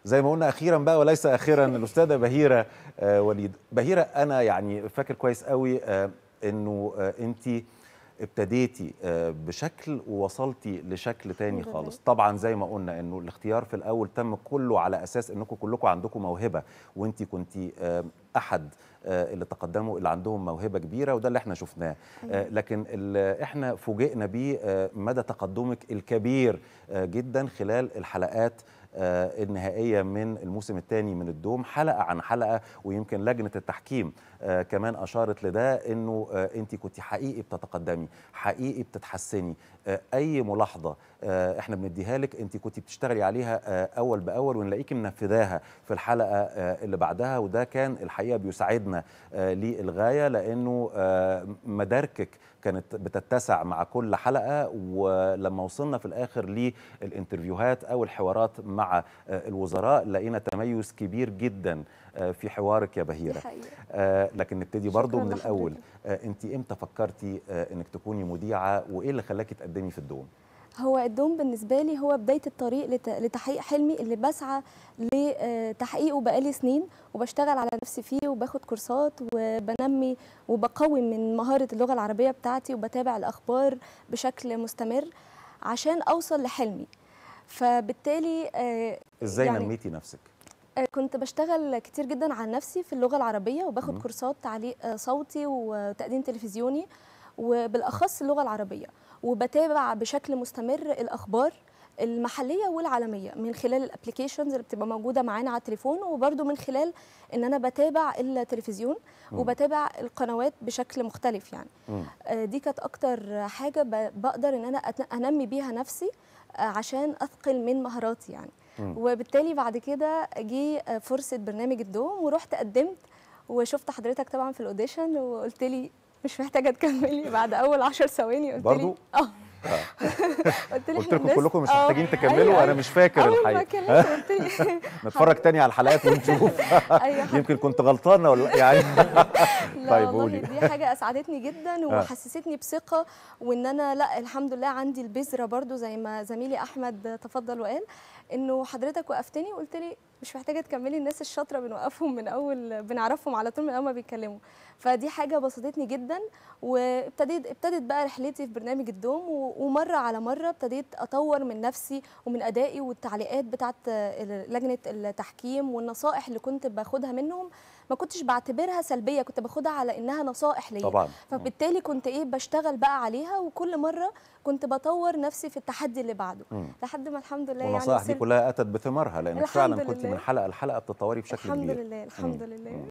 زي ما قلنا اخيرا بقى وليس اخيرا الاستاذه بهيره آه وليد بهيره انا يعني فاكر كويس قوي آه انه آه انت ابتديتي آه بشكل ووصلتي لشكل تاني الحمد خالص لله. طبعا زي ما قلنا انه الاختيار في الاول تم كله على اساس انكم كلكم عندكم موهبه وانت كنت آه احد آه اللي تقدموا اللي عندهم موهبه كبيره وده اللي احنا شفناه آه لكن اللي احنا فوجئنا بيه آه مدى تقدمك الكبير آه جدا خلال الحلقات آه، النهائيه من الموسم الثاني من الدوم حلقه عن حلقه ويمكن لجنه التحكيم آه، كمان اشارت لده انه آه، انت كنت حقيقي بتتقدمي حقيقي بتتحسني آه، اي ملاحظه آه، احنا بنديها لك انت كنت بتشتغلي عليها آه، اول باول ونلاقيكي منفذاها في الحلقه آه، اللي بعدها وده كان الحقيقه بيساعدنا آه، للغايه لانه آه، مداركك كانت بتتسع مع كل حلقه ولما وصلنا في الاخر للانترفيوهات او الحوارات مع آه، الوزراء لقينا تميز كبير جدا آه، في حوارك يا دي بهيره حقيقة آه، لكن نبتدي برضو شكراً من لحضرتك. الاول آه، انت امتى فكرتي آه، انك تكوني مذيعه وايه اللي خلاكي تقدمي في الدوم هو الدوم بالنسبة لي هو بداية الطريق لت- لتحقيق حلمي اللي بسعى لتحقيقه بقالي سنين وبشتغل على نفسي فيه وباخد كورسات وبنمي وبقوي من مهارة اللغة العربية بتاعتي وبتابع الأخبار بشكل مستمر عشان أوصل لحلمي فبالتالي آه، ازاي يعني نميتي نفسك آه، كنت بشتغل كتير جدا على نفسي في اللغة العربية وباخد مم. كورسات تعليق آه، صوتي وتقديم تلفزيوني وبالأخص اللغة العربية وبتابع بشكل مستمر الأخبار المحلية والعالمية من خلال الابلكيشنز اللي بتبقى موجودة معانا على التليفون وبرده من خلال ان انا بتابع التلفزيون مم. وبتابع القنوات بشكل مختلف يعني مم. آه، دي كانت اكتر حاجة ب- بقدر ان انا أت- انمي بيها نفسي آه، عشان اثقل من مهاراتي يعني مم. وبالتالي بعد كده جه آه، فرصه برنامج الدوم ورحت قدمت وشفت حضرتك طبعا في الاوديشن وقلت لي مش محتاجه تكملي بعد اول عشر ثواني قلت برضو؟ لي اه آه. قلت لي قلت إحنا لكم الناس- كلكم مش آه، محتاجين تكملوا أيوة، انا أيوة. مش فاكر اول ما الحقيقه كلمت قلت لي نتفرج تاني على الحلقات ونشوف ايوه يمكن كنت غلطانه ولا يعني لا طيب والله قولي. دي حاجه اسعدتني جدا وحسستني بثقه وان انا لا الحمد لله عندي البذره برضو زي ما زميلي احمد تفضل وقال انه حضرتك وقفتني وقلت لي مش محتاجه تكملي الناس الشاطره بنوقفهم من اول بنعرفهم على طول من اول ما بيتكلموا فدي حاجه بسطتني جدا وابتديت ابتدت بقى رحلتي في برنامج الدوم و- ومره على مره ابتديت اطور من نفسي ومن ادائي والتعليقات بتاعت ال- لجنه التحكيم والنصائح اللي كنت باخدها منهم ما كنتش بعتبرها سلبيه كنت باخدها على انها نصائح ليا طبعا فبالتالي كنت ايه بشتغل بقى عليها وكل مره كنت بطور نفسي في التحدي اللي بعده مم. لحد ما الحمد لله والنصائح يعني دي وصلت- كلها اتت بثمارها لانك الحمد فعلا كنت لله. من حلقه لحلقه بتتطوري بشكل الحمد كبير لله الحمد لله